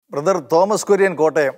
Brother Thomas Kurian Kottayam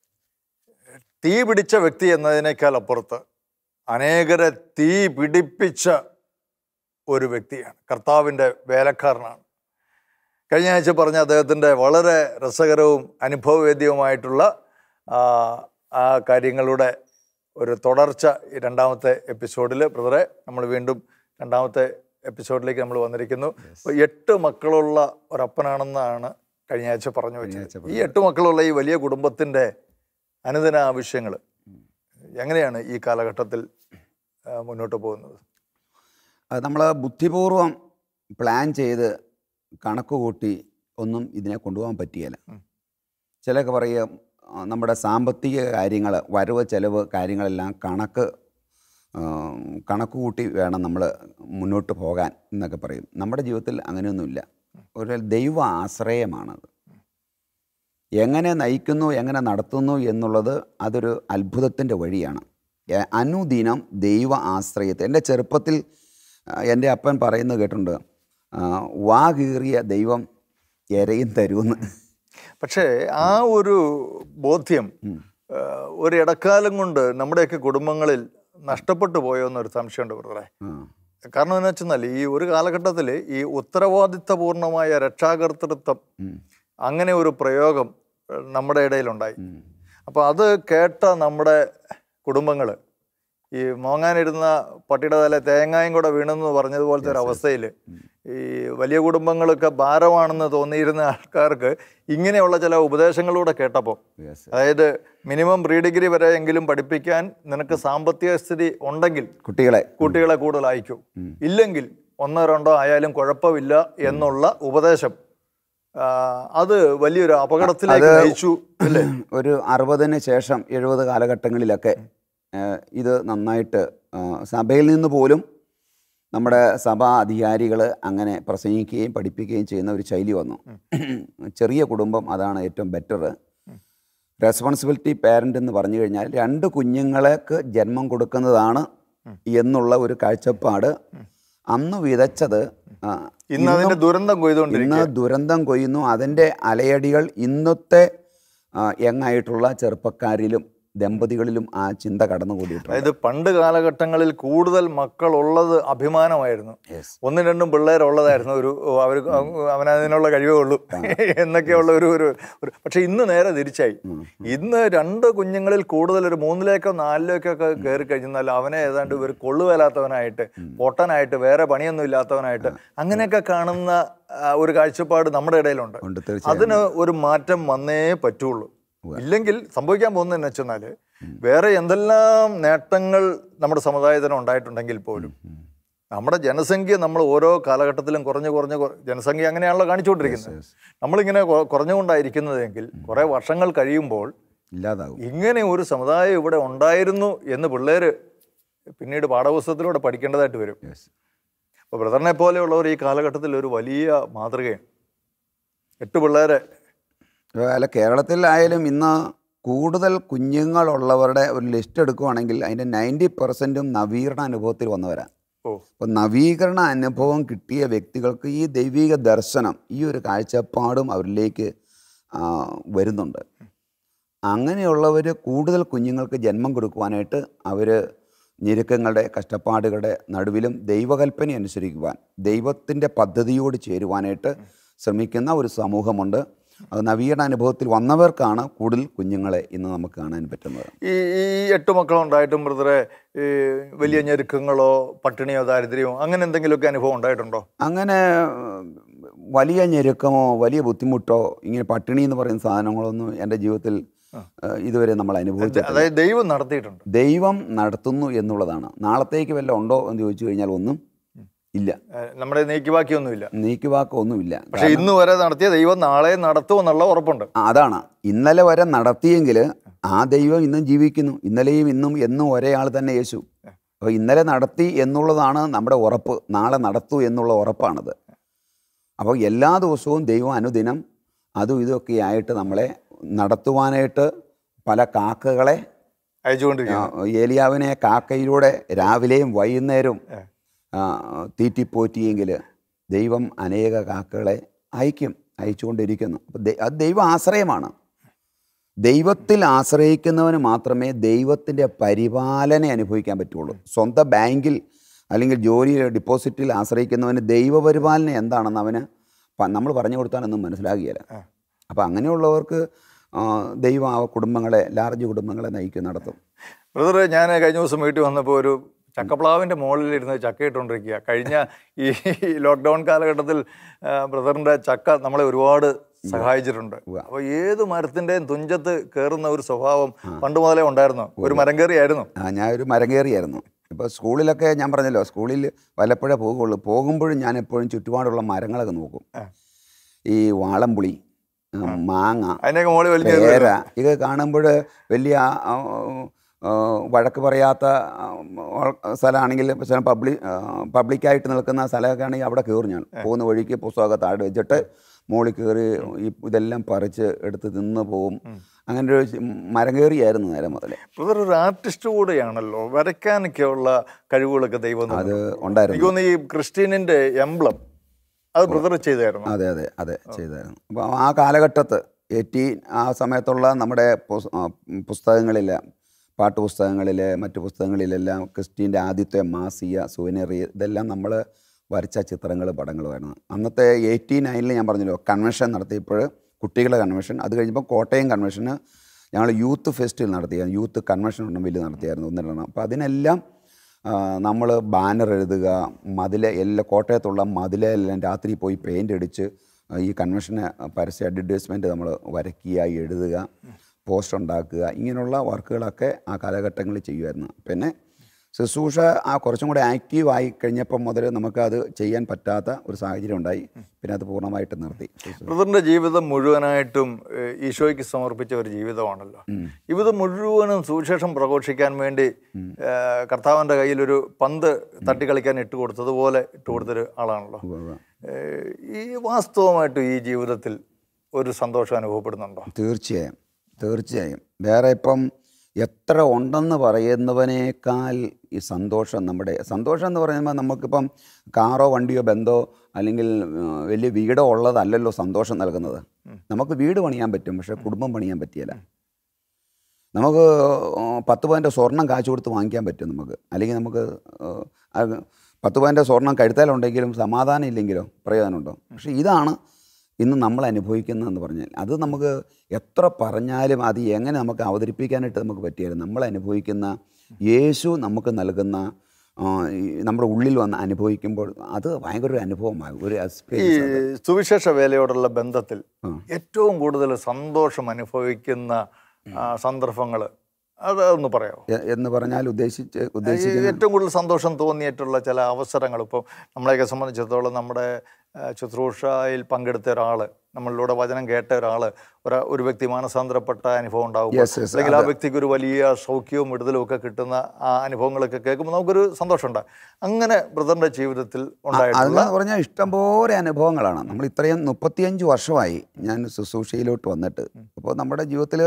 തീ പിടിച്ച വ്യക്തി എന്നതിനേക്കാൾ അപ്പുറത്ത് അനേകരെ തീ പിടിപ്പിച്ച ഒരു വ്യക്തിയാണ് കർത്താവിൻ്റെ വേലക്കാരനാണ് കഴിഞ്ഞ ആഴ്ച പറഞ്ഞ അദ്ദേഹത്തിൻ്റെ വളരെ രസകരവും അനുഭവവേദ്യവുമായിട്ടുള്ള ആ, ആ കാര്യങ്ങളുടെ ഒരു തുടർച്ച ഈ രണ്ടാമത്തെ എപ്പിസോഡിൽ ബ്രദറെ നമ്മൾ വീണ്ടും രണ്ടാമത്തെ എപ്പിസോഡിലേക്ക് നമ്മൾ വന്നിരിക്കുന്നു അപ്പോൾ എട്ട് മക്കളുള്ള ഒരപ്പനാണെന്നാണ് കഴിഞ്ഞ ആഴ്ച പറഞ്ഞു വെച്ചത് ഈ എട്ട് മക്കളുള്ള ഈ വലിയ കുടുംബത്തിൻ്റെ അനുദിന ആവശ്യങ്ങൾ എങ്ങനെയാണ് ഈ കാലഘട്ടത്തിൽ ആ, മുന്നോട്ട് പോകുന്നത് അത് നമ്മൾ ബുദ്ധിപൂർവം പ്ലാൻ ചെയ്ത് കണക്ക് കൂട്ടി ഒന്നും ഇതിനെ കൊണ്ടുപോകാൻ പറ്റിയല്ല ഉം. ചിലൊക്കെ പറയുക ആ, നമ്മുടെ സാമ്പത്തിക കാര്യങ്ങൾ വരവ് ചെലവ് കാര്യങ്ങളെല്ലാം കണക്ക് ആ, കണക്ക് കൂട്ടി വേണം നമ്മൾ മുന്നോട്ട് പോകാൻ എന്നൊക്കെ പറയും നമ്മുടെ ജീവിതത്തിൽ അങ്ങനെയൊന്നുമില്ല ഒരു ദൈവ ആശ്രയമാണത് എങ്ങനെ നയിക്കുന്നു എങ്ങനെ നടത്തുന്നു എന്നുള്ളത് അതൊരു അത്ഭുതത്തിൻ്റെ വഴിയാണ് എ- അനുദിനം ദൈവ ആശ്രയത്തെ എൻ്റെ ചെറുപ്പത്തിൽ ആ, എൻ്റെ അപ്പൻ പറയുന്നത് കേട്ടിട്ടുണ്ട് ആ, വാ കീറിയ ദൈവം എരയും തരുമെന്ന് പക്ഷേ ആ ഒരു ബോധ്യം ആ, ഒരു ഇടക്കാലം കൊണ്ട് നമ്മുടെയൊക്കെ കുടുംബങ്ങളിൽ നഷ്ടപ്പെട്ടു പോയോ എന്നൊരു സംശയമുണ്ട് ബ്രദറെ ആ, കാരണം എന്ന് വെച്ചെന്നാൽ ഈ ഒരു കാലഘട്ടത്തിൽ ഈ ഉത്തരവാദിത്തപൂർണമായ രക്ഷാകർതൃത്വം ഉം, അങ്ങനെ ഒരു പ്രയോഗം ഏഹ്, നമ്മുടെ ഇടയിലുണ്ടായി ഉം. അപ്പോൾ അത് കേട്ട നമ്മുടെ കുടുംബങ്ങൾ ഈ മോങ്ങാനിരുന്ന പട്ടിയുടെ തല തേങ്ങായും കൂടെ വീണെന്ന് പറഞ്ഞതുപോലത്തെ ഒരു അവസ്ഥയിൽ ഈ വലിയ കുടുംബങ്ങളൊക്കെ ഭാരമാണെന്ന് തോന്നിയിരുന്ന ആൾക്കാർക്ക് ഇങ്ങനെയുള്ള ചില ഉപദേശങ്ങളൂടെ കേട്ടപ്പോൾ Yes. അതായത് മിനിമം പ്രീ ഡിഗ്രി വരെ എങ്കിലും പഠിപ്പിക്കാൻ നിനക്ക് സാമ്പത്തിക സ്ഥിതി ഉണ്ടെങ്കിൽ കുട്ടികളെ കുട്ടികളെ കൂടുതൽ അയക്കൂ ഇല്ലെങ്കിൽ ഒന്നോ രണ്ടോ ആയാലും കുഴപ്പമില്ല എന്നുള്ള ഉപദേശം ആ, അത് വലിയൊരു അപകടത്തിലേക്ക് നയിച്ചു അല്ലേ ഒരു അറുപതിന് ശേഷം എഴുപത് കാലഘട്ടങ്ങളിലൊക്കെ ആ, ഇത് നന്നായിട്ട് ആ, സഭയിൽ നിന്ന് പോലും നമ്മുടെ സഭാ അധികാരികൾ അങ്ങനെ പ്രസംഗിക്കുകയും പഠിപ്പിക്കുകയും ചെയ്യുന്ന ഒരു ശൈലി വന്നു ചെറിയ കുടുംബം അതാണ് ഏറ്റവും ബെറ്റർ റെസ്പോൺസിബിലിറ്റി പാരൻ്റ് എന്ന് പറഞ്ഞു കഴിഞ്ഞാൽ രണ്ട് കുഞ്ഞുങ്ങൾക്ക് ജന്മം കൊടുക്കുന്നതാണ് എന്നുള്ള ഒരു കാഴ്ചപ്പാട് അന്ന് വിതച്ചത് ആ, ഇന്ന് അതിന്റെ ദുരന്തം കൊയ്തുകൊണ്ടിരിക്കും ഇന്ന് ദുരന്തം കൊയ്യുന്നു അതിൻ്റെ അലയടികൾ ഇന്നത്തെ ആ, യങ്ങായിട്ടുള്ള ചെറുപ്പക്കാരിലും ദമ്പതികളിലും ആ ചിന്ത കടന്നുകൂടിയിട്ടുണ്ട് അതായത് പണ്ട് കാലഘട്ടങ്ങളിൽ കൂടുതൽ മക്കൾ ഉള്ളത് അഭിമാനമായിരുന്നു ഒന്നും രണ്ടും പിള്ളേരുള്ളതായിരുന്നു ഒരു അവർ അവനതിനുള്ള കഴിവേ ഉള്ളൂ എന്നൊക്കെയുള്ള ഒരു ഒരു ഒരു പക്ഷെ ഇന്ന് നേരെ തിരിച്ചായി ഇന്ന് രണ്ട് കുഞ്ഞുങ്ങളിൽ കൂടുതൽ ഒരു മൂന്നിലേക്കോ നാലിലേക്കോ ഒക്കെ കയറി കഴിഞ്ഞാൽ അവനെ ഏതാണ്ട് ഒരു കൊള്ളുവേലാത്തവനായിട്ട് പൊട്ടനായിട്ട് വേറെ പണിയൊന്നും ഇല്ലാത്തവനായിട്ട് അങ്ങനെയൊക്കെ കാണുന്ന ആ, ഒരു കാഴ്ചപ്പാട് നമ്മുടെ ഇടയിലുണ്ട് ഉണ്ട് തീർച്ചയായും അതിന് ഒരു മാറ്റം വന്നേ പറ്റുള്ളൂ ഇല്ലെങ്കിൽ സംഭവിക്കാൻ പോകുന്നത് എന്ന് വെച്ചെന്നാൽ വേറെ എന്തെല്ലാം നേട്ടങ്ങൾ നമ്മുടെ സമുദായത്തിന് ഉണ്ടായിട്ടുണ്ടെങ്കിൽ പോലും നമ്മുടെ ജനസംഖ്യ നമ്മൾ ഓരോ കാലഘട്ടത്തിലും കുറഞ്ഞു കുറഞ്ഞ് കുറ- ജനസംഖ്യ അങ്ങനെയാണല്ലോ കാണിച്ചുകൊണ്ടിരിക്കുന്നത് നമ്മളിങ്ങനെ കൊ- കുറഞ്ഞുകൊണ്ടായിരിക്കുന്നതെങ്കിൽ കുറേ വർഷങ്ങൾ കഴിയുമ്പോൾ ഇല്ലാതാവും ഇങ്ങനെ ഒരു സമുദായം ഇവിടെ ഉണ്ടായിരുന്നു എന്ന് പിള്ളേര് പിന്നീട് പാഠപുസ്തകത്തിലൂടെ പഠിക്കേണ്ടതായിട്ട് വരും Yes. അപ്പോൾ ബ്രദറിനെ പോലെയുള്ളവർ ഈ കാലഘട്ടത്തിൽ ഒരു വലിയ മാതൃകയാണ് എട്ട് പിള്ളേരെ അല്ല കേരളത്തിലായാലും ഇന്ന് കൂടുതൽ കുഞ്ഞുങ്ങളുള്ളവരുടെ ഒരു ലിസ്റ്റ് എടുക്കുവാണെങ്കിൽ അതിൻ്റെ നയൻറ്റി പെർസെൻറ്റും നവീകരണ അനുഭവത്തിൽ വന്നവരാണ് ഓ അപ്പോൾ നവീകരണ അനുഭവം കിട്ടിയ വ്യക്തികൾക്ക് ഈ ദൈവിക ദർശനം ഈ ഒരു കാഴ്ചപ്പാടും അവരിലേക്ക് ആ, വരുന്നുണ്ട് അങ്ങനെയുള്ളവർ കൂടുതൽ കുഞ്ഞുങ്ങൾക്ക് ജന്മം കൊടുക്കുവാനായിട്ട് അവർ ഞെരുക്കങ്ങളുടെ കഷ്ടപ്പാടുകളുടെ നടുവിലും ദൈവകൽപ്പന അനുസരിക്കുവാൻ ദൈവത്തിൻ്റെ പദ്ധതിയോട് ചേരുവാനായിട്ട് ശ്രമിക്കുന്ന ഒരു സമൂഹമുണ്ട് അത് നവീകരണ അനുഭവത്തിൽ വന്നവർക്കാണ് കൂടുതൽ കുഞ്ഞുങ്ങളെ ഇന്ന് നമുക്ക് കാണാൻ പറ്റുന്നത് ഈ ഈ എട്ട് മക്കളുണ്ടായിട്ടും ബ്രദറെ ഈ വലിയ ഞെരുക്കങ്ങളോ പട്ടിണിയോ ദാരിദ്ര്യമോ അങ്ങനെ എന്തെങ്കിലുമൊക്കെ അനുഭവം ഉണ്ടായിട്ടുണ്ടോ അങ്ങനെ ഉം, വലിയ ഞെരുക്കമോ വലിയ ബുദ്ധിമുട്ടോ ഇങ്ങനെ പട്ടിണി എന്ന് പറയുന്ന സാധനങ്ങളൊന്നും എൻ്റെ ജീവിതത്തിൽ ഏഹ്, ഇതുവരെ നമ്മൾ അനുഭവിച്ചിട്ടില്ല അതായത് ദൈവം നടത്തിയിട്ടുണ്ട് ദൈവം നടത്തുന്നു എന്നുള്ളതാണ് നാളത്തേക്ക് വല്ല ഉണ്ടോ എന്ന് ചോദിച്ചു കഴിഞ്ഞാൽ ഒന്നും ഇല്ല ഏഹ് നമ്മുടെ നീക്കിവാക്കിയൊന്നുമില്ല നീക്കുവാക്ക് ഒന്നുമില്ല പക്ഷെ ഇന്ന് വരെ നടത്തിയ ദൈവം നാളെ നടത്തുമെന്നുള്ള ഉറപ്പുണ്ട് ആ, അതാണ് ഇന്നലെ വരെ നടത്തിയെങ്കിൽ ആ ദൈവം ഇന്നും ജീവിക്കുന്നു ഇന്നലെയും ഇന്നും എന്നും ഒരേ ആൾ തന്നെ യേശു അപ്പോൾ ഇന്നലെ നടത്തി എന്നുള്ളതാണ് നമ്മുടെ ഉറപ്പ് നാളെ നടത്തൂ എന്നുള്ള ഉറപ്പാണത് അപ്പോൾ എല്ലാ ദിവസവും ദൈവം അനുദിനം അതും ഇതൊക്കെ ആയിട്ട് നമ്മളെ നടത്തുവാനായിട്ട് പല കാക്കകളെ അയച്ചുകൊണ്ടിരിക്കുന്നു ആ, ഏലിയാവിനെ കാക്കയിലൂടെ രാവിലെയും വൈകുന്നേരവും ആ, തീറ്റിപ്പോറ്റിയെങ്കിൽ ദൈവം അനേക കാക്കകളെ അയക്കും അയച്ചുകൊണ്ടിരിക്കുന്നു അപ്പോൾ ദൈ- അത് ദൈവ ആശ്രയമാണ് ദൈവത്തിൽ ആശ്രയിക്കുന്നവന് മാത്രമേ ദൈവത്തിൻ്റെ പരിപാലന അനുഭവിക്കാൻ പറ്റുള്ളൂ സ്വന്തം ബാങ്കിൽ അല്ലെങ്കിൽ ജോലി ഡിപ്പോസിറ്റിൽ ആശ്രയിക്കുന്നവന് ദൈവപരിപാലന എന്താണെന്ന് അവന് പ- നമ്മൾ പറഞ്ഞു കൊടുത്താലൊന്നും മനസ്സിലാകുകയില്ല അപ്പോൾ അങ്ങനെയുള്ളവർക്ക് ആ, ദൈവം ആ കുടുംബങ്ങളെ ലാർജ് കുടുംബങ്ങളെ നയിക്കും നടത്തും ബ്രദർ ഞാൻ കഴിഞ്ഞ ദിവസം വീട്ടിൽ വന്നപ്പോൾ ഒരു ചക്കപ്ലാവിൻ്റെ മുകളിലിരുന്ന് ചക്ക ഇട്ടുകൊണ്ടിരിക്കുക കഴിഞ്ഞ ഈ ലോക്ക്ഡൗൺ കാലഘട്ടത്തിൽ ആ, ബ്രദറിൻ്റെ ചക്ക നമ്മളെ ഒരുപാട് സഹായിച്ചിട്ടുണ്ട് അപ്പോൾ ഏത് മരത്തിൻ്റെയും തുഞ്ചത്ത് കയറുന്ന ഒരു സ്വഭാവം പണ്ട് മുതലേ ഉണ്ടായിരുന്നു ഒരു മരം കയറിയായിരുന്നു ആ ഞാൻ ഒരു മരങ്കേറിയായിരുന്നു ഇപ്പോൾ സ്കൂളിലൊക്കെ ഞാൻ പറഞ്ഞല്ലോ സ്കൂളിൽ വല്ലപ്പോഴേ പോകുള്ളൂ പോകുമ്പോഴും ഞാൻ എപ്പോഴും ചുറ്റുപാടുള്ള മരങ്ങളൊക്കെ നോക്കും ഈ വാളംപുളി ഉം, മാങ്ങ അതിൻ്റെയൊക്കെ മുകളിൽ വലിയ പേര ഇത് കാണുമ്പോൾ വലിയ ആ, ആ, ആ, വഴക്ക് പറയാത്ത ആ, സ്ഥലമാണെങ്കിൽ ചില പബ്ലിക് പബ്ലിക്കായിട്ട് നിൽക്കുന്ന സ്ഥലമൊക്കെ ആണെങ്കിൽ അവിടെ കയറും ഞാൻ പോകുന്ന വഴിക്ക് പുസ്തകമൊക്കെ താഴെ വെച്ചിട്ട് മുകളിൽ കയറി ഈ ഇതെല്ലാം പറിച്ച് എടുത്ത് തിന്ന് പോവും അങ്ങനെ ഒരു മരം കയറിയായിരുന്നു നേരെ മുതലേ ബ്രദർ ഒരു ആർട്ടിസ്റ്റ് കൂടെയാണല്ലോ വരയ്ക്കാനൊക്കെയുള്ള കഴിവുകളൊക്കെ ദൈവം തന്നു. അത് ഉണ്ടായിരുന്നു എനിക്ക് തോന്നുന്നു ഈ ക്രിസ്റ്റീനിന്റെ എംബ്ലം അത് ബ്രദർ ചെയ്തായിരുന്നു അതെ അതെ അതെ ചെയ്തായിരുന്നു അപ്പോൾ ആ കാലഘട്ടത്ത് എയ്റ്റീൻ ആ സമയത്തുള്ള നമ്മുടെ പുസ്- ആ, പുസ്തകങ്ങളിൽ പാട്ടുപുസ്തകങ്ങളിൽ മറ്റു പുസ്തകങ്ങളിലെല്ലാം ക്രിസ്റ്റീൻ്റെ ആദ്യത്തെ മാസിക സുവനറി ഇതെല്ലാം നമ്മൾ വരച്ച ചിത്രങ്ങൾ പടങ്ങളുമായിരുന്നു അന്നത്തെ എയ്റ്റി നയനിൽ ഞാൻ പറഞ്ഞല്ലോ കൺവെൻഷൻ നടത്തിയപ്പോൾ കുട്ടികളുടെ കൺവെൻഷൻ അത് കഴിഞ്ഞപ്പോൾ കോട്ടയം കൺവെൻഷന് ഞങ്ങൾ യൂത്ത് ഫെസ്റ്റിവൽ നടത്തിയ യൂത്ത് കൺവെൻഷൻ ഒന്നും വലിയ നടത്തിയായിരുന്നു ഒന്നിരണം അപ്പോൾ അതിനെല്ലാം നമ്മൾ ബാനർ എഴുതുക മതിൽ എല്ലാ കോട്ടയത്തുള്ള മതിലെല്ലാം രാത്രി പോയി പെയിൻ്റ് അടിച്ച് ആ, ഈ കൺവെൻഷന് പരസ്യ അഡ്വർടൈസ്മെൻറ്റ് നമ്മൾ വരയ്ക്കുക എഴുതുക പോസ്റ്റർ ഉണ്ടാക്കുക ഇങ്ങനെയുള്ള വർക്കുകളൊക്കെ ആ കാലഘട്ടങ്ങളിൽ ചെയ്യുമായിരുന്നു പിന്നെ ശുശ്രൂഷ ആ കുറച്ചും കൂടെ ആക്റ്റീവ് ആയി കഴിഞ്ഞപ്പം മുതൽ നമുക്കത് ചെയ്യാൻ പറ്റാത്ത ഒരു സാഹചര്യം ഉണ്ടായി പിന്നെ അത് പൂർണ്ണമായിട്ട് നിർത്തി ശുശ്രൂഷ. ബ്രദറിന്റെ ജീവിതം മുഴുവനായിട്ടും ഏഹ്, ഈശോയ്ക്ക് സമർപ്പിച്ച ഒരു ജീവിതമാണല്ലോ ജീവിതം മുഴുവനും സുവിശേഷം പ്രഘോഷിക്കാൻ വേണ്ടി ഏഹ്, കർത്താവിന്റെ കയ്യിൽ ഒരു പന്ത് തട്ടിക്കളിക്കാൻ ഇട്ട് കൊടുത്തതുപോലെ ഇട്ട് കൊടുത്തൊരു ആളാണല്ലോ ഉവ്വ്. ഏഹ്, ഈ വാസ്തവമായിട്ടും ഈ ജീവിതത്തിൽ ഒരു സന്തോഷം അനുഭവപ്പെടുന്നുണ്ടോ തീർച്ചയായും തീർച്ചയായും വേറെ ഇപ്പം എത്ര ഉണ്ടെന്ന് പറയുന്നവനേക്കാൾ ഈ സന്തോഷം നമ്മുടെ സന്തോഷം എന്ന് പറയുമ്പോൾ നമുക്കിപ്പം കാറോ വണ്ടിയോ ബന്ധോ അല്ലെങ്കിൽ ഉം, വലിയ വീടോ ഉള്ളതല്ലല്ലോ സന്തോഷം നൽകുന്നത് നമുക്ക് വീട് പണിയാൻ പറ്റും പക്ഷേ കുടുംബം പണിയാൻ പറ്റിയല്ല നമുക്ക് ഉം, പത്ത് പവൻ്റെ സ്വർണം കാശ് കൊടുത്ത് വാങ്ങിക്കാൻ പറ്റും നമുക്ക് അല്ലെങ്കിൽ നമുക്ക് ഉം, അത് പത്ത് പവൻ്റെ സ്വർണം കഴുത്താലുണ്ടെങ്കിലും സമാധാനം ഇല്ലെങ്കിലോ പ്രയോജനമുണ്ടോ പക്ഷേ ഇതാണ് ഇന്ന് നമ്മൾ അനുഭവിക്കുന്നതെന്ന് പറഞ്ഞാൽ അത് നമുക്ക് എത്ര പറഞ്ഞാലും അത് എങ്ങനെ നമുക്ക് അവതരിപ്പിക്കാനായിട്ട് നമുക്ക് പറ്റിയാലും നമ്മൾ അനുഭവിക്കുന്ന യേശു നമുക്ക് നൽകുന്ന ആ, ഈ നമ്മുടെ ഉള്ളിൽ വന്ന് അനുഭവിക്കുമ്പോൾ അത് ഭയങ്കര ഒരു അനുഭവമാകും ഒരു ഈ എക്സ്പീരിയൻസ് സുവിശേഷ വേലയോടുള്ള ബന്ധത്തിൽ ഏറ്റവും കൂടുതൽ സന്തോഷം അനുഭവിക്കുന്ന സന്ദർഭങ്ങൾ അത് ഒന്ന് പറയാമോ എന്ന് പറഞ്ഞാൽ ഉദ്ദേശിച്ച് ഉദ്ദേശിക്കുന്ന ഏറ്റവും കൂടുതൽ സന്തോഷം തോന്നിയിട്ടുള്ള ചില അവസരങ്ങൾ ഇപ്പോൾ നമ്മളെയൊക്കെ സംബന്ധിച്ചിടത്തോളം നമ്മുടെ ആ, ശുശ്രൂഷയിൽ പങ്കെടുത്ത ഒരാൾ നമ്മളിലൂടെ വചനം കേട്ട ഒരാൾ ഒരു ഒരു വ്യക്തി മാനസാന്തരപ്പെട്ട അനുഭവം ഉണ്ടാകും Yes, yes, അല്ലെങ്കിൽ ആ വ്യക്തിക്ക് ഒരു വലിയ സൗഖ്യവും വിടുതലും ഒക്കെ കിട്ടുന്ന ആ അനുഭവങ്ങളൊക്കെ കേൾക്കുമ്പോൾ നമുക്കൊരു സന്തോഷമുണ്ട് അങ്ങനെ ബ്രദറിന്റെ ജീവിതത്തിൽ ഉണ്ടായിട്ടുള്ള അതെന്ന് പറഞ്ഞാൽ ഇഷ്ടംപോലെ അനുഭവങ്ങളാണ് നമ്മൾ ഇത്രയും മുപ്പത്തിയഞ്ച് വർഷമായി ഞാൻ ശുശ്രൂഷയിലോട്ട് വന്നിട്ട് അപ്പോൾ നമ്മുടെ ജീവിതത്തിൽ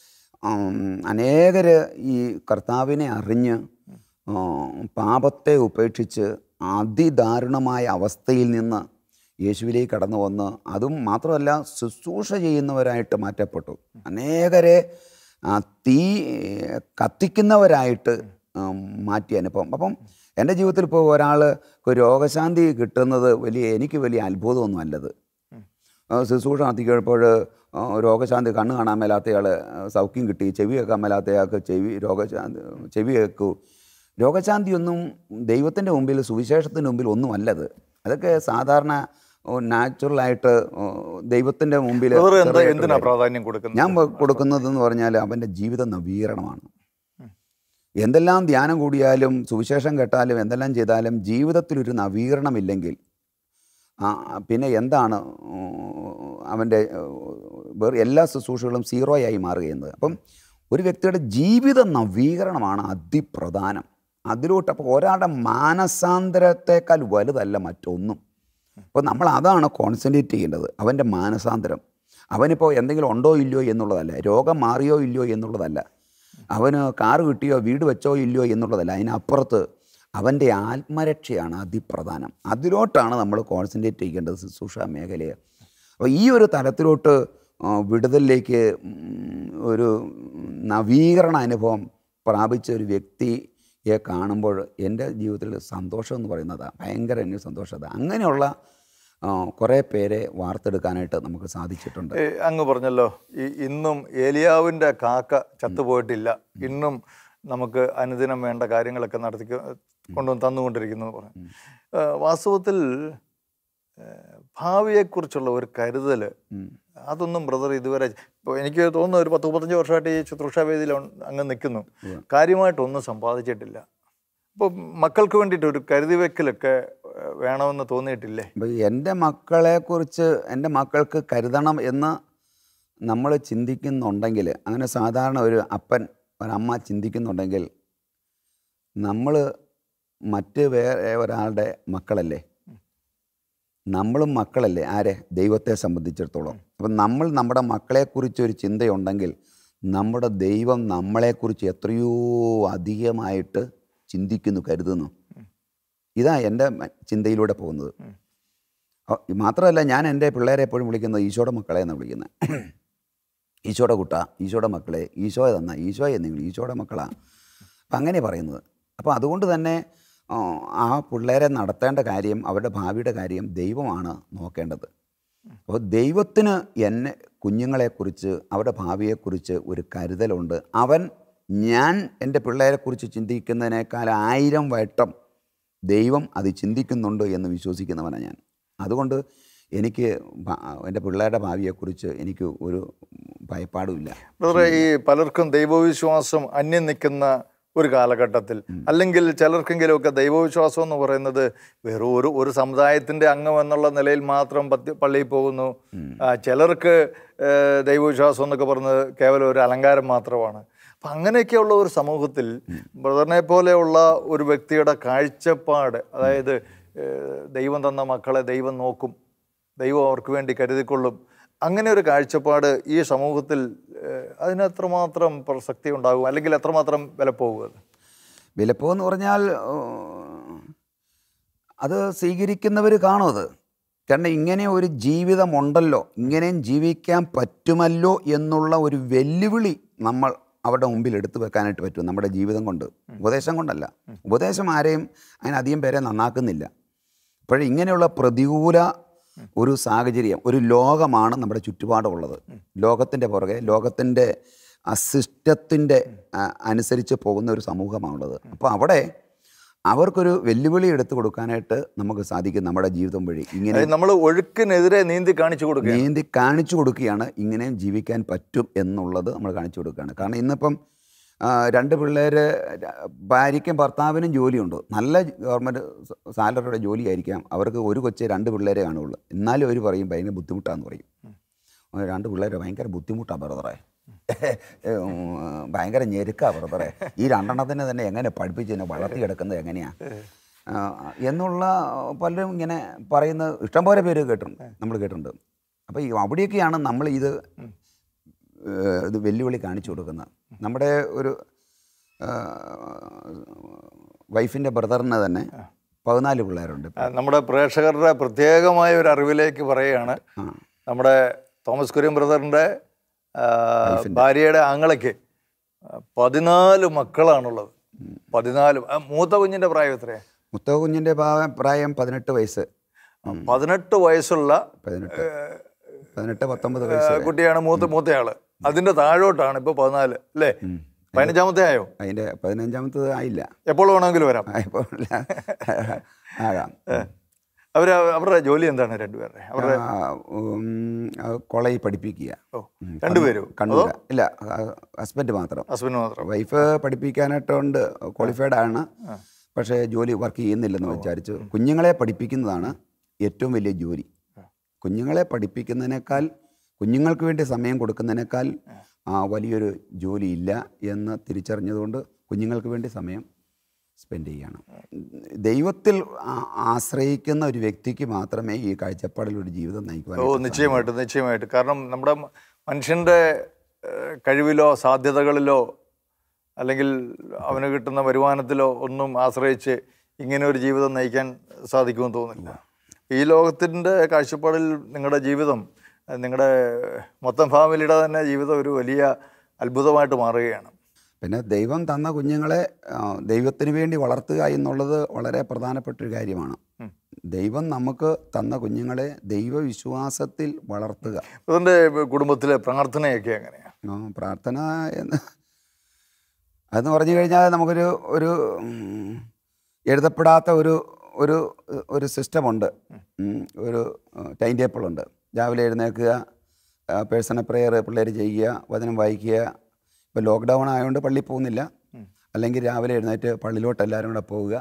അനേകർ ഈ കർത്താവിനെ അറിഞ്ഞ് ഉം, പാപത്തെ ഉപേക്ഷിച്ച് അതിദാരുണമായ അവസ്ഥയിൽ നിന്ന് യേശുവിലേക്ക് കടന്നു വന്ന് അതും മാത്രമല്ല ശുശ്രൂഷ ചെയ്യുന്നവരായിട്ട് മാറ്റപ്പെട്ടു അനേകരെ ആ, തീ കത്തിക്കുന്നവരായിട്ട് ഉം, മാറ്റിയ അനുഭവം അപ്പം എൻ്റെ ജീവിതത്തിൽ ഇപ്പോൾ ഒരാൾ രോഗശാന്തി കിട്ടുന്നത് വലിയ എനിക്ക് വലിയ അത്ഭുതമൊന്നും അല്ലത് ആ, ശുശ്രൂഷ നടത്തിക്കപ്പോൾ രോഗശാന്തി കണ്ണ് കാണാൻ മേലാത്തയാൾ സൗഖ്യം കിട്ടി ചെവി കേൾക്കാൻ മേലാത്തയാൾക്ക് ചെവി രോഗശാന്തി ചെവി കേൾക്കൂ രോഗശാന്തിയൊന്നും ദൈവത്തിൻ്റെ മുമ്പിൽ സുവിശേഷത്തിൻ്റെ മുമ്പിൽ ഒന്നും അല്ലത് അതൊക്കെ സാധാരണ നാച്ചുറലായിട്ട് ദൈവത്തിൻ്റെ മുമ്പിൽ ബ്രദർ എന്താ ചെറിയ എന്തിനാ പ്രാധാന്യം കൊടുക്കുന്നത് ഞാൻ കൊടുക്കുന്നതെന്ന് പറഞ്ഞാൽ അവൻ്റെ ജീവിത നവീകരണമാണ് എന്തെല്ലാം ധ്യാനം കൂടിയാലും സുവിശേഷം കേട്ടാലും എന്തെല്ലാം ചെയ്താലും ജീവിതത്തിലൊരു നവീകരണമില്ലെങ്കിൽ ആ, പിന്നെ എന്താണ് ഉം, അവൻ്റെ ഉം, വേറെ എല്ലാ ശുശ്രൂഷകളും സീറോയായി മാറുകയെന്നത് അപ്പം ഒരു വ്യക്തിയുടെ ജീവിത നവീകരണമാണ് അതിപ്രധാനം അതിലോട്ട് അപ്പോൾ ഒരാളുടെ മാനസാന്തരത്തെക്കാൾ വലുതല്ല മറ്റൊന്നും അപ്പോൾ നമ്മൾ അതാണ് കോൺസെൻട്രേറ്റ് ചെയ്യേണ്ടത് അവൻ്റെ മാനസാന്തരം അവനിപ്പോൾ എന്തെങ്കിലും ഉണ്ടോ ഇല്ലയോ എന്നുള്ളതല്ല രോഗം മാറിയോ ഇല്ലയോ എന്നുള്ളതല്ല അവന് കാറ് കിട്ടിയോ വീട് വെച്ചോ ഇല്ലയോ എന്നുള്ളതല്ല അതിനപ്പുറത്ത് അവൻ്റെ ആത്മരക്ഷയാണ് അതിപ്രധാനം അതിലോട്ടാണ് നമ്മൾ കോൺസെൻട്രേറ്റ് ചെയ്യേണ്ടത് ശുശ്രൂഷ മേഖലയെ അപ്പോൾ ഈ ഒരു തലത്തിലോട്ട് ആ, വിടുതലിലേക്ക് ഉം, ഒരു നവീകരണ അനുഭവം പ്രാപിച്ച ഒരു വ്യക്തിയെ കാണുമ്പോൾ എൻ്റെ ജീവിതത്തിൽ സന്തോഷം എന്ന് പറയുന്നത് ഭയങ്കര എനിക്ക് സന്തോഷത അങ്ങനെയുള്ള ആ, കുറേ പേരെ വാർത്തെടുക്കാനായിട്ട് നമുക്ക് സാധിച്ചിട്ടുണ്ട് ഏ, അങ്ങ് പറഞ്ഞല്ലോ ഈ ഇന്നും ഏലിയാവിൻ്റെ കാക്ക ചത്തുപോയിട്ടില്ല ഇന്നും നമുക്ക് അനുദിനം വേണ്ട കാര്യങ്ങളൊക്കെ നടത്തി കൊണ്ടുവന്ന് തന്നുകൊണ്ടിരിക്കുന്നു എന്ന് പറഞ്ഞു ഏ, വാസ്തവത്തിൽ ഏ, ഭാവിയെക്കുറിച്ചുള്ള ഒരു കരുതൽ ഉം. അതൊന്നും ബ്രദർ ഇതുവരെ ഇപ്പോൾ എനിക്ക് തോന്നുന്നു ഒരു പത്ത് മുപ്പത്തഞ്ച് വർഷമായിട്ട് ഈ ശുശ്രൂഷ വേദിയിൽ അങ്ങ് നിൽക്കുന്നു കാര്യമായിട്ടൊന്നും സമ്പാദിച്ചിട്ടില്ല അപ്പോൾ മക്കൾക്ക് വേണ്ടിയിട്ട് ഒരു കരുതി വെക്കലൊക്കെ ഏ, വേണമെന്ന് തോന്നിയിട്ടില്ലേ അപ്പോൾ എൻ്റെ മക്കളെക്കുറിച്ച് എൻ്റെ മക്കൾക്ക് കരുതണം എന്ന് നമ്മൾ ചിന്തിക്കുന്നുണ്ടെങ്കിൽ അങ്ങനെ സാധാരണ ഒരു അപ്പൻ ഒരമ്മ ചിന്തിക്കുന്നുണ്ടെങ്കിൽ നമ്മൾ മറ്റ് വേറെ ഒരാളുടെ മക്കളല്ലേ നമ്മളും മക്കളല്ലേ ആരെ ദൈവത്തെ സംബന്ധിച്ചിടത്തോളം അപ്പം നമ്മൾ നമ്മുടെ മക്കളെക്കുറിച്ചൊരു ചിന്തയുണ്ടെങ്കിൽ നമ്മുടെ ദൈവം നമ്മളെക്കുറിച്ച് എത്രയോ അധികമായിട്ട് ചിന്തിക്കുന്നു കരുതുന്നു ഇതാ എൻ്റെ മ- ചിന്തയിലൂടെ പോകുന്നത് അ- മാത്രമല്ല ഞാൻ എൻ്റെ പിള്ളേരെ എപ്പോഴും വിളിക്കുന്നത് ഈശോയുടെ മക്കളെ എന്നാണ് വിളിക്കുന്നത് ഈശോയുടെ കുട്ട ഈശോയുടെ മക്കളെ ഈശോയെ തന്ന ഈശോയെ നിങ്ങൾ ഈശോയുടെ മക്കളാണ് അപ്പം അങ്ങനെ പറയുന്നത് അപ്പോൾ അതുകൊണ്ട് തന്നെ ആ, ആ പിള്ളേരെ നടത്തേണ്ട കാര്യം അവരുടെ ഭാവിയുടെ കാര്യം ദൈവമാണ് നോക്കേണ്ടത് അപ്പോൾ ദൈവത്തിന് എന്നെ കുഞ്ഞുങ്ങളെക്കുറിച്ച് അവരുടെ ഭാവിയെക്കുറിച്ച് ഒരു കരുതലുണ്ട് അവൻ ഞാൻ എൻ്റെ പിള്ളേരെക്കുറിച്ച് ചിന്തിക്കുന്നതിനേക്കാൾ ആയിരം വട്ടം ദൈവം അത് ചിന്തിക്കുന്നുണ്ട് എന്ന് വിശ്വസിക്കുന്നവനാണ് ഞാൻ അതുകൊണ്ട് എനിക്ക് ഭ- എൻ്റെ പിള്ളേരുടെ ഭാവിയെക്കുറിച്ച് എനിക്ക് ഒരു ഭയപ്പാടുമില്ല ബ്രദറെ ഈ പലർക്കും ദൈവവിശ്വാസം അന്യം നിൽക്കുന്ന ഒരു കാലഘട്ടത്തിൽ അല്ലെങ്കിൽ ചിലർക്കെങ്കിലുമൊക്കെ ദൈവവിശ്വാസം എന്ന് പറയുന്നത് വെറും ഒരു ഒരു സമുദായത്തിന്റെ അംഗം എന്നുള്ള നിലയിൽ മാത്രം പത്തി- പള്ളിയിൽ പോകുന്നു ആ, ചിലർക്ക് ഏഹ്, ദൈവവിശ്വാസം എന്നൊക്കെ പറയുന്നത് കേവലം ഒരു അലങ്കാരം മാത്രമാണ് അപ്പം അങ്ങനെയൊക്കെയുള്ള ഒരു സമൂഹത്തിൽ ബ്രദറിനെ പോലെയുള്ള ഒരു വ്യക്തിയുടെ കാഴ്ചപ്പാട് അതായത് ഏഹ്, ദൈവം തന്ന മക്കളെ ദൈവം നോക്കും ദൈവം അവർക്ക് വേണ്ടി കരുതിക്കൊള്ളും അങ്ങനെ ഒരു കാഴ്ചപ്പാട് ഈ സമൂഹത്തിൽ ഏഹ്, അതിന് എത്രമാത്രം പ്രസക്തി ഉണ്ടാകും അല്ലെങ്കിൽ എത്രമാത്രം വില പോകും അത് വിലപ്പോന്ന് പറഞ്ഞാൽ ഏഹ്, അത് സ്വീകരിക്കുന്നവർ കാണും അത് കാരണം ഇങ്ങനെ ഒരു ജീവിതമുണ്ടല്ലോ ഇങ്ങനെയും ജീവിക്കാൻ പറ്റുമല്ലോ എന്നുള്ള ഒരു വെല്ലുവിളി നമ്മൾ അവരുടെ മുമ്പിൽ എടുത്തു വെക്കാനായിട്ട് പറ്റും നമ്മുടെ ജീവിതം കൊണ്ട് ഉപദേശം കൊണ്ടല്ല ഉപദേശം ആരെയും അങ്ങനെ അധികം പേരെ നന്നാക്കുന്നില്ല അപ്പോഴേ ഇങ്ങനെയുള്ള പ്രതികൂല ഒരു സാഹചര്യം ഒരു ലോകമാണ് നമ്മുടെ ചുറ്റുപാടുള്ളത് ലോകത്തിൻ്റെ പുറകെ ലോകത്തിൻ്റെ അസിസ്റ്റത്തിൻ്റെ അനുസരിച്ച് പോകുന്ന ഒരു സമൂഹമാണുള്ളത് അപ്പോൾ അവിടെ അവർക്കൊരു വെല്ലുവിളി എടുത്തു കൊടുക്കാനായിട്ട് നമുക്ക് സാധിക്കും നമ്മുടെ ജീവിതം വഴി ഇങ്ങനെ നമ്മൾ ഒഴുക്കിനെതിരെ നീന്തി കാണിച്ചു കൊടുക്കുക നീന്തി കാണിച്ചു കൊടുക്കുകയാണ് ഇങ്ങനെയും ജീവിക്കാൻ പറ്റും എന്നുള്ളത് നമ്മൾ കാണിച്ചു കൊടുക്കുകയാണ് കാരണം ഇന്നിപ്പം ആ, രണ്ട് പിള്ളേർ ഭാര്യയ്ക്കും ഭർത്താവിനും ജോലിയുണ്ട് നല്ല ഗവൺമെൻറ് സാലറിയുടെ ജോലിയായിരിക്കാം അവർക്ക് ഒരു കൊച്ചേ രണ്ട് പിള്ളേരെ കാണുള്ളൂ എന്നാലും അവർ പറയും ഭയങ്കര ബുദ്ധിമുട്ടാന്ന് പറയും ആ, രണ്ട് പിള്ളേർ ഭയങ്കര ബുദ്ധിമുട്ടാണ് ബ്രദറെ ഉം, ഭയങ്കര ഞെരുക്കാ ബ്രദറെ ഈ രണ്ടെണ്ണത്തിനെ തന്നെ എങ്ങനെ പഠിപ്പിച്ച് വളർത്തിയെടുക്കുന്നത് എങ്ങനെയാണ് എന്നുള്ള പലരും ഇങ്ങനെ പറയുന്ന ഇഷ്ടംപോലെ പേര് കേട്ടിട്ടുണ്ട് നമ്മൾ കേട്ടിട്ടുണ്ട് അപ്പോൾ ഈ അവിടെയൊക്കെയാണ് നമ്മൾ ഇത് ഏഹ്, ഇത് വെല്ലുവിളി കാണിച്ചു കൊടുക്കുന്നത് നമ്മുടെ ഒരു വൈഫിൻ്റെ ബ്രദറിന് തന്നെ പതിനാല് പിള്ളേരുണ്ട് ആ, നമ്മുടെ പ്രേക്ഷകരുടെ പ്രത്യേകമായ ഒരു അറിവിലേക്ക് പറയുകയാണ് ആ. നമ്മുടെ തോമസ് കുര്യൻ ബ്രദറിന്റെ ആ, ഭാര്യയുടെ ആങ്ങളയ്ക്ക് ആ, പതിനാല് മക്കളാണുള്ളത് പതിനാല് ആ, മൂത്ത കുഞ്ഞിന്റെ പ്രായം എത്രയാ മുത്ത കുഞ്ഞിൻ്റെ പ്രായം പതിനെട്ട് വയസ്സ് പതിനെട്ട് വയസ്സുള്ള പതിനെട്ട് ഏഹ്, പതിനെട്ട് പത്തൊമ്പത് ആ, വയസ്സ് കുട്ടിയാണ് മൂത്ത മൂത്തയാള് അതിന്റെ താഴോട്ടാണ് ഇപ്പൊ പതിനാല് അല്ലേ പതിനഞ്ചാമത്തെ ആയോ അതിൻ്റെ പതിനഞ്ചാമത്തത് ആയില്ല എപ്പോൾ വേണമെങ്കിലും വരാം ഇപ്പോൾ ആകാം അവര് അവരുടെ ജോലി എന്താണ് രണ്ടുപേരുടെ അവരുടെ ആ, ഉം, ആ, കോളേജിൽ പഠിപ്പിക്കുക ഓ രണ്ടുപേരും കണ്ണൂർ ഇല്ല ഹസ്ബൻഡ് മാത്രം ഹസ്ബൻഡ് മാത്രം വൈഫ് പഠിപ്പിക്കാനായിട്ടുണ്ട് ക്വാളിഫൈഡ് ആണ് പക്ഷേ ജോലി വർക്ക് ചെയ്യുന്നില്ലെന്ന് വിചാരിച്ചു കുഞ്ഞുങ്ങളെ പഠിപ്പിക്കുന്നതാണ് ഏറ്റവും വലിയ ജോലി കുഞ്ഞുങ്ങളെ പഠിപ്പിക്കുന്നതിനേക്കാൾ കുഞ്ഞുങ്ങൾക്ക് വേണ്ടി സമയം കൊടുക്കുന്നതിനേക്കാൾ ആ, വലിയൊരു ജോലി ഇല്ല എന്ന് തിരിച്ചറിഞ്ഞതുകൊണ്ട് കുഞ്ഞുങ്ങൾക്ക് വേണ്ടി സമയം സ്പെൻഡ് ചെയ്യണം ദൈവത്തിൽ ആ- ആശ്രയിക്കുന്ന ഒരു വ്യക്തിക്ക് മാത്രമേ ഈ കാഴ്ചപ്പാടിൽ ഒരു ജീവിതം നയിക്കുവാൻ ഓ നിശ്ചയമായിട്ടും നിശ്ചയമായിട്ട് കാരണം നമ്മുടെ മ- മനുഷ്യന്റെ ഏഹ്, കഴിവിലോ സാധ്യതകളിലോ അല്ലെങ്കിൽ അവന് കിട്ടുന്ന വരുമാനത്തിലോ ഒന്നും ആശ്രയിച്ച് ഇങ്ങനെ ഒരു ജീവിതം നയിക്കാൻ സാധിക്കുമെന്ന് തോന്നുന്നില്ല ഈ ലോകത്തിൻ്റെ കാഴ്ചപ്പാടിൽ നിങ്ങളുടെ ജീവിതം നിങ്ങളുടെ മൊത്തം ഫാമിലിയുടെ തന്നെ ജീവിതം ഒരു വലിയ അത്ഭുതമായിട്ട് മാറുകയാണ് പിന്നെ ദൈവം തന്ന കുഞ്ഞുങ്ങളെ ആ, ദൈവത്തിന് വേണ്ടി വളർത്തുക എന്നുള്ളത് വളരെ പ്രധാനപ്പെട്ട ഒരു കാര്യമാണ് ഉം. ദൈവം നമുക്ക് തന്ന കുഞ്ഞുങ്ങളെ ദൈവവിശ്വാസത്തിൽ വളർത്തുക അതിൻ്റെ കുടുംബത്തിലെ പ്രാർത്ഥനയൊക്കെ എങ്ങനെയാണ് ആ, പ്രാർത്ഥന എന്ന് അതെന്ന് പറഞ്ഞു കഴിഞ്ഞാൽ നമുക്കൊരു ഒരു ഉം, എഴുതപ്പെടാത്ത ഒരു ഒരു ഒരു സിസ്റ്റമുണ്ട് ഉം, ഒരു ടൈം ടേബിളുണ്ട് രാവിലെ എഴുന്നേൽക്കുക പേഴ്സണൽ പ്രെയർ പിള്ളേർ ചെയ്യുക വചനം വായിക്കുക ഇപ്പോൾ ലോക്ക്ഡൗൺ ആയതുകൊണ്ട് പള്ളിയിൽ പോകുന്നില്ല അല്ലെങ്കിൽ രാവിലെ എഴുന്നേറ്റ് പള്ളിയിലോട്ട് എല്ലാവരും കൂടെ പോവുക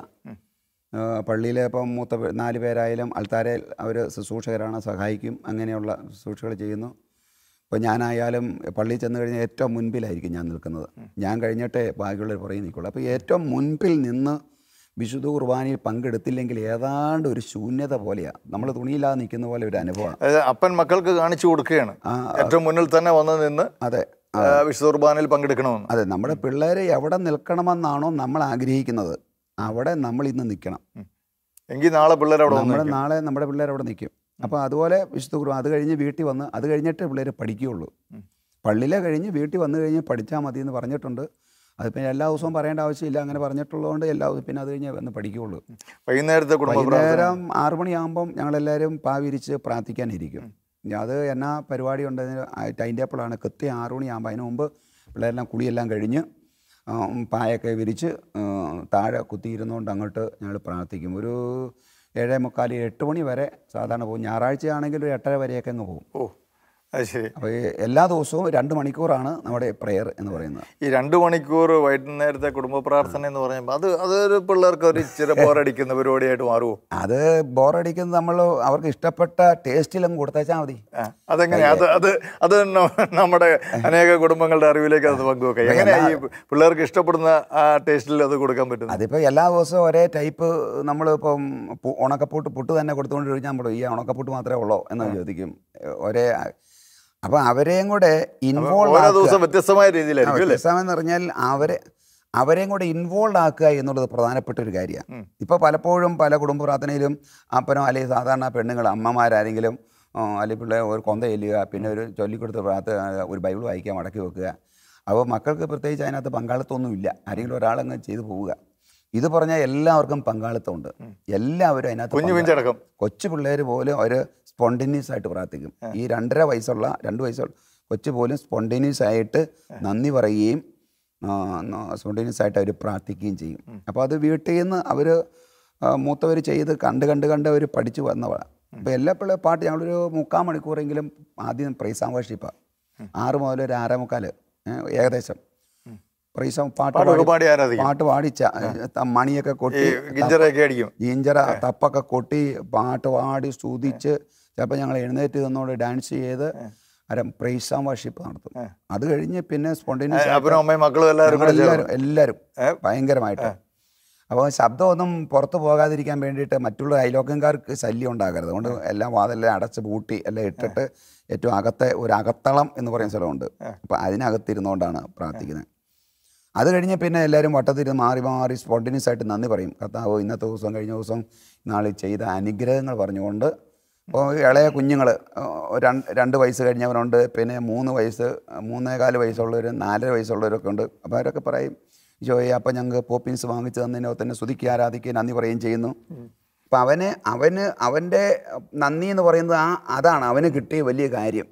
പള്ളിയിൽ ഇപ്പം മൂത്ത പേ- നാല് പേരായാലും ആൾക്കാരെ അവർ ശുശ്രൂഷകരാണ് സഹായിക്കും അങ്ങനെയുള്ള ശുശ്രൂഷകൾ ചെയ്യുന്നു ഇപ്പോൾ ഞാനായാലും പള്ളിയിൽ ചെന്ന് കഴിഞ്ഞാൽ ഏറ്റവും മുൻപിലായിരിക്കും ഞാൻ നിൽക്കുന്നത് ഞാൻ കഴിഞ്ഞിട്ടേ ബാക്കിയുള്ളവർ പുറകെ നിൽക്കുള്ളൂ അപ്പോൾ ഏറ്റവും മുൻപിൽ നിന്ന് വിശുദ്ധ കുർബാനയിൽ പങ്കെടുത്തില്ലെങ്കിൽ ഏതാണ്ട് ഒരു ശൂന്യത പോലെയാണ് നമ്മൾ തുണിയില്ലാതെ നിൽക്കുന്ന പോലെ ഒരു അനുഭവമാണ് അതായത് അപ്പൻ മക്കൾക്ക് കാണിച്ചു കൊടുക്കുകയാണ് ആ, ഏറ്റവും മുന്നിൽ തന്നെ വന്ന് നിന്ന് അതെ ആ, വിശുദ്ധ കുർബാനയിൽ പങ്കെടുക്കണമെന്ന് അതെ നമ്മുടെ പിള്ളേരെ എവിടെ നിൽക്കണമെന്നാണോ നമ്മൾ ആഗ്രഹിക്കുന്നത് അവിടെ നമ്മൾ ഇന്ന് നിൽക്കണം എങ്കിൽ നാളെ പിള്ളേർ അവിടെ വന്ന് നമ്മുടെ നിൽക്കും. നാളെ നമ്മുടെ പിള്ളേർ അവിടെ നിൽക്കും അപ്പോൾ അതുപോലെ വിശുദ്ധ കുർബാന അത് കഴിഞ്ഞ് വീട്ടിൽ വന്ന് അത് കഴിഞ്ഞിട്ട് പിള്ളേർ പഠിക്കുകയുള്ളൂ പള്ളിയിലെ കഴിഞ്ഞ് വീട്ടിൽ വന്നു കഴിഞ്ഞ് പഠിച്ചാൽ മതി എന്ന് പറഞ്ഞിട്ടുണ്ട് അത് പിന്നെ എല്ലാ ദിവസവും പറയേണ്ട ആവശ്യമില്ല അങ്ങനെ പറഞ്ഞിട്ടുള്ളതുകൊണ്ട് എല്ലാ ദിവസവും പിന്നെ അത് കഴിഞ്ഞ് വന്ന് പഠിക്കുകയുള്ളൂ വൈകുന്നേരത്തെ കുടുംബ പ്രാർത്ഥന വൈകുന്നേരം ആറു മണിയാകുമ്പം ഞങ്ങളെല്ലാവരും പാവിരിച്ച് പ്രാർത്ഥിക്കാനിരിക്കും അത് എന്നാ പരിപാടി ഉണ്ടെന്ന് ടൈം ടേബിളാണ് കൃത്യം ആറു മണിയാകുമ്പോൾ അതിന് മുമ്പ് പിള്ളേരെല്ലാം കുളിയെല്ലാം കഴിഞ്ഞ് ആ, ഉം, പായൊക്കെ വിരിച്ച് ആ, താഴെ കുത്തിയിരുന്നുകൊണ്ട് അങ്ങോട്ട് ഞങ്ങൾ പ്രാർത്ഥിക്കും ഒരു ഏഴേ മുക്കാൽ എട്ട് മണി വരെ സാധാരണ പോകും ഞായറാഴ്ചയാണെങ്കിൽ ഒരു എട്ടര വരെയൊക്കെ അങ്ങ് പോകും ഓ അത് ശരി അപ്പോൾ ഈ എല്ലാ ദിവസവും രണ്ട് മണിക്കൂറാണ് നമ്മുടെ പ്രെയർ എന്ന് പറയുന്നത് ഈ രണ്ട് മണിക്കൂർ വൈകുന്നേരത്തെ കുടുംബ പ്രാർത്ഥന എന്ന് പറയുമ്പോൾ അത് അതൊരു പിള്ളേർക്ക് ഒരു ഇച്ചിരി ബോറടിക്കുന്ന പരിപാടിയായിട്ട് മാറുമോ അത് ബോറടിക്കുന്നത് നമ്മൾ അവർക്ക് ഇഷ്ടപ്പെട്ട ടേസ്റ്റിലങ്ങ് കൊടുത്തേച്ചാൽ മതി ആ, അതെങ്ങനെയാ അത് അത് അത് ന- നമ്മുടെ അനേക കുടുംബങ്ങളുടെ അറിവിലേക്ക് അത് പങ്കുവെക്കാം എങ്ങനെയാ ഈ പിള്ളേർക്ക് ഇഷ്ടപ്പെടുന്ന ആ ടേസ്റ്റിൽ അത് കൊടുക്കാൻ പറ്റുന്നത് അതിപ്പോൾ എല്ലാ ദിവസവും ഒരേ ടൈപ്പ് നമ്മളിപ്പം പു- ഉണക്കപ്പൂട്ട് പുട്ട് തന്നെ കൊടുത്തുകൊണ്ട് കഴിഞ്ഞാൽ നമ്മൾ ഈ ഉണക്കപ്പൂട്ട് മാത്രമേ ഉള്ളൂ എന്ന് ചോദിക്കും ഒരേ അപ്പോൾ അവരെയും കൂടെ ഇൻവോൾവ് ഓരോ ദിവസം വ്യത്യസ്തമായ രീതിയിലായിരിക്കും അല്ലേ എന്ന് പറഞ്ഞാൽ അവരെ അവരെയും കൂടെ ഇൻവോൾവ് ആക്കുക എന്നുള്ളത് പ്രധാനപ്പെട്ട ഒരു കാര്യമാണ് ഇപ്പോൾ പലപ്പോഴും പല കുടുംബ പ്രാർത്ഥനയിലും അപ്പനോ അല്ലെങ്കിൽ സാധാരണ പെണ്ണുങ്ങൾ അമ്മമാരാരെങ്കിലും ആ, അല്ലെങ്കിൽ പിള്ളേർ ഒരു കൊന്ത ചെല്ലുക പിന്നെ ഒരു ചൊല്ലിക്കൊടുത്ത് പ്രാർത്ഥന ഒരു ബൈബിൾ വായിക്കുക മടക്കി വെക്കുക അപ്പോൾ മക്കൾക്ക് പ്രത്യേകിച്ച് അതിനകത്ത് പങ്കാളിത്തമൊന്നുമില്ല ആരെങ്കിലും ഒരാളങ്ങ് ചെയ്തു പോവുക ഇത് പറഞ്ഞാൽ എല്ലാവർക്കും പങ്കാളിത്തമുണ്ട് എല്ലാവരും അതിനകത്ത് കുഞ്ഞു പങ്കാ- പിഞ്ചടക്കം കൊച്ചു പിള്ളേർ പോലും അവർ സ്പോണ്ടേനിയസ് ആയിട്ട് പ്രാർത്ഥിക്കും ഈ രണ്ടര വയസ്സുള്ള രണ്ട് വയസ്സുള്ള കൊച്ചു പോലും സ്പോണ്ടേനിയസ് ആയിട്ട് നന്ദി പറയുകയും സ്പോണ്ടേനിയസ് ആയിട്ട് അവർ പ്രാർത്ഥിക്കുകയും ചെയ്യും അപ്പോൾ അത് വീട്ടിൽ നിന്ന് അവർ മൂത്തവർ ചെയ്ത് കണ്ട് കണ്ട് കണ്ട് അവർ പഠിച്ചു വന്നതാണ് അപ്പോൾ എല്ലാ പിള്ളേർ പാട്ട് ഞങ്ങളൊരു മുക്കാൽ മണിക്കൂറെങ്കിലും ആദ്യം പ്രൈസാൻ വർഷിപ്പാണ് ആറ് മുതൽ ഒരു ആറേ മുക്കാൽ ഏകദേശം പ്രൈസാം പാട്ട് പാട്ടൊക്കെ പാടി- പാടി ആരാധിക്കും പാട്ട് പാടിച്ച മണിയൊക്കെ ഈ കൊട്ടി ഗിഞ്ചറൊക്കെ അടിക്കും ഈഞ്ചറ തപ്പൊക്കെ കൊട്ടി പാട്ട് പാടി സ്തുതിച്ച് ചിലപ്പോൾ ഞങ്ങൾ എഴുന്നേറ്റ് നിന്നോട് ഡാൻസ് ചെയ്ത് അരം പ്രൈസാം വർഷിപ്പ് നടത്തും അത് കഴിഞ്ഞ് പിന്നെ സ്പോണ്ടേനിയസ് അപ്പനും അമ്മയും മക്കളും എല്ലാവരും കൂടെ ചേർന്ന്. എല്ലാവരും എല്ലാവരും ഭയങ്കരമായിട്ട് അപ്പോൾ ശബ്ദമൊന്നും പുറത്ത് പോകാതിരിക്കാൻ വേണ്ടിയിട്ട് മറ്റുള്ള അയലോക്കംകാർക്ക് ശല്യം ഉണ്ടാകരുത് അതുകൊണ്ട് എല്ലാം വാതെല്ലാം അടച്ച് പൂട്ടി എല്ലാം ഇട്ടിട്ട് ഏറ്റവും അകത്തെ ഒരു അകത്തളം എന്ന് പറയുന്ന സ്ഥലമുണ്ട് അപ്പോൾ അതിനകത്തിരുന്നുകൊണ്ടാണ് പ്രാർത്ഥിക്കുന്നത് അത് കഴിഞ്ഞ് പിന്നെ എല്ലാവരും വട്ടത്തിരുന്ന് മാറി മാറി സ്പോണ്ടേനിയസ് ആയിട്ട് നന്ദി പറയും കർത്താവ് ഇന്നത്തെ ദിവസം കഴിഞ്ഞ ദിവസം നാളിൽ ചെയ്ത അനുഗ്രഹങ്ങൾ പറഞ്ഞുകൊണ്ട് ഇപ്പോൾ ഇളയ കുഞ്ഞുങ്ങൾ രണ്ട് രണ്ട് വയസ്സ് കഴിഞ്ഞവരുണ്ട് പിന്നെ മൂന്ന് വയസ്സ് മൂന്നേകാല് വയസ്സുള്ളവർ നാലര വയസ്സുള്ളവരൊക്കെ ഉണ്ട് അപ്പോൾ അവരൊക്കെ പറയും ജോയെ അപ്പം ഞങ്ങൾക്ക് പോപ്പിൻസ് വാങ്ങിച്ചു തന്നതിനോ തന്നെ സ്തുതിക്ക് ആരാധിക്കുകയും നന്ദി പറയുകയും ചെയ്യുന്നു അപ്പം അവന് അവന് അവൻ്റെ നന്ദി എന്ന് പറയുന്നത് ആ അതാണ് അവന് കിട്ടിയ വലിയ കാര്യം